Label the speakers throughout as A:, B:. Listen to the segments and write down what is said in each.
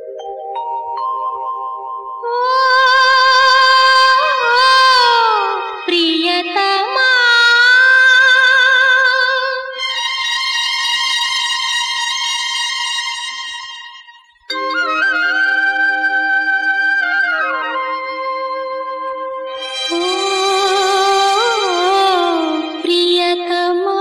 A: ಪ್ರಿಯತಮಾ ಓ ಪ್ರಿಯತಮಾ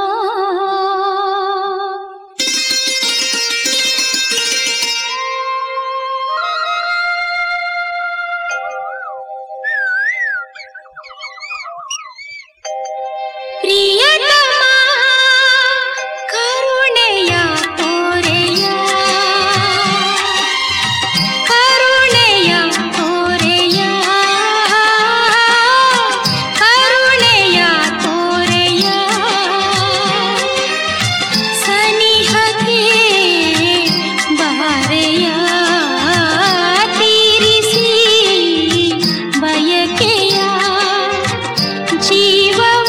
A: ಪ್ರಿಯತಮ ಕರುಣೆಯ ತೋರೆಯ ಕರುಣೆಯ ತೋರೆಯ ಕರುಣೆಯ ತೋರೆಯ ಸನಿಹಕ್ಕೆ ಬಾರೆಯ ತೀರಿಸಿ ಬಯಕೆಯ ಜೀವವ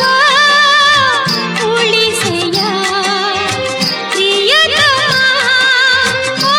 A: ಉಳಿಸೆಯ ಪ್ರಿಯತಮ ಓ,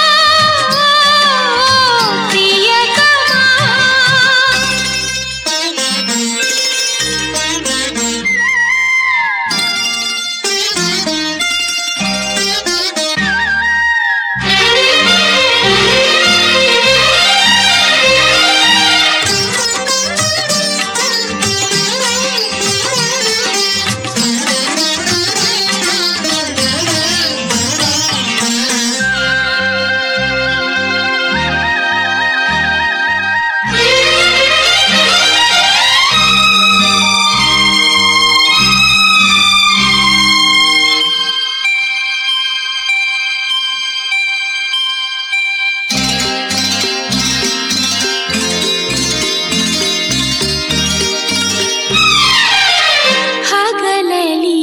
A: ಹಗಲಲಿ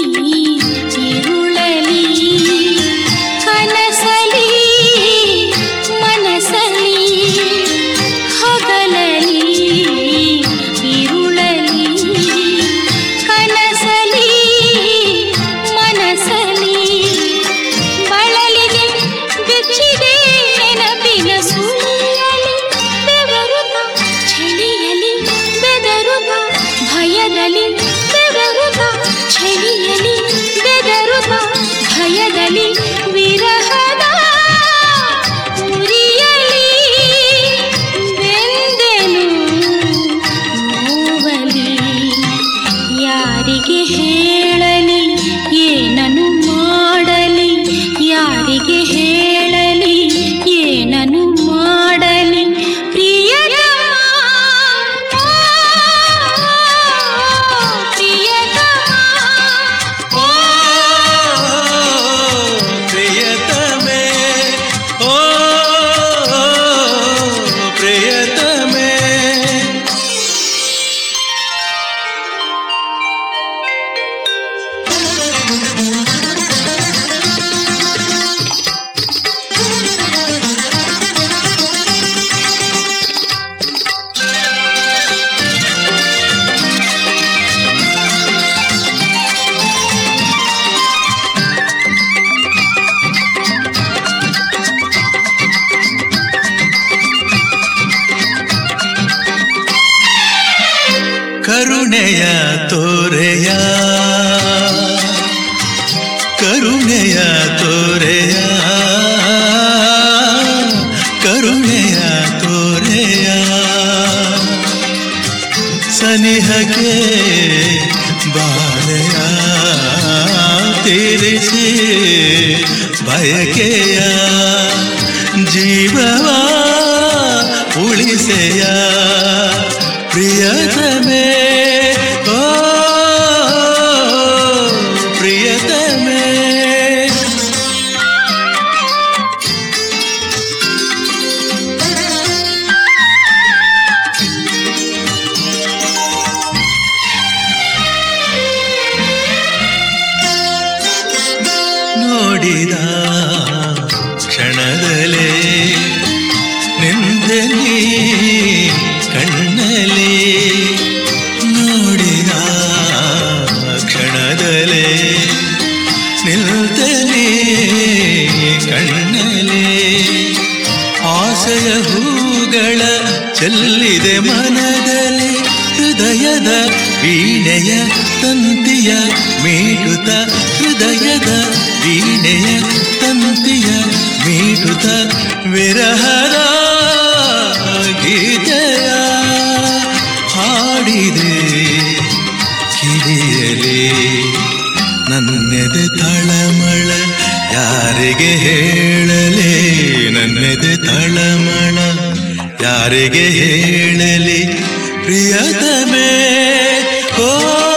A: ಚಿರುಳಲಿ ಕನಸಲಿ ಮನಸಲಿ ಹಗಲಲಿ ಚಿರುಳಲಿ ಕನಸಲಿ ಮನಸಲಿ ಬಳಲಿಗೆ ಬೆಚ್ಚಿದೆ ನೆನಪಿನ ಸುಳಿಯಲಿ ಬೆವರುತ್ತ ಚಳಿಯಲಿ ಬೆದರುತ್ತ ಭಯದಲ್ಲಿ ಬೆವರುತ್ತ ಚಳಿಯಲಿ ಬೆದರುತ್ತ ಭಯದಲ್ಲಿ ವಿರಹದ ಉರಿಯಲಿ ಬೆಂದೆನು ನೋವಲಿ ಯಾರಿಗೆ ಹೇಳಲಿ ಏನನು ಮಾಡಲಿ ಯಾರಿಗೆ ಹೇಳಲಿ ಏನನು ಮಾಡಲಿ ಪ್ರಿಯತಮ ಪ್ರಿಯತಮ
B: ಓ ಪ್ರಿಯತಮೆ ಓ ಪ್ರಿಯತಮೆ ಕರುಣೆಯ ತೋರೆಯ ಕರುಣೆಯ ತೋರೆಯ ಕರುಣೆಯ ತೋರೆಯ ಸನಿಹಕ್ಕೆ ಬಾಳೆಯ ತೀರಿಸಿ ಬಯಕೆಯ ಜೀವವ ಉಳಿಸೆಯ ಪ್ರಿಯತಮೇ ಓ ಪ್ರಿಯತಮೇ ನೋಡಿದ ಕ್ಷಣದಲೇ ನಿಂದಲಿ ಕಣ್ಣಲಿ ನೋಡಿದ ಕ್ಷಣದಲೇ ನಿಲ್ತಲಿ ಕಣ್ಣಲಿ ಆಸೆಯ ಹೂಗಳ ಚೆಲ್ಲಿದೆ ಮನದಲ್ಲಿ ಹೃದಯದ ವೀಣೆಯ ತಂತಿಯ ಮೀಟುತ್ತ ಹೃದಯದ ವೀಣೆಯ ತಂತಿಯ ಮೀಟುತ್ತ ವಿರಹದ ಗೀತೆಯ ಹಾಡಿದೆ ಕಿಡಿಯಲಿ ನನ್ನೆದೆ ತಳಮಳ ಯಾರಿಗೆ ಹೇಳಲಿ ನನ್ನೆದೆ ತಳಮಳ ಯಾರಿಗೆ ಹೇಳಲಿ ಪ್ರಿಯತಮೇ ಓ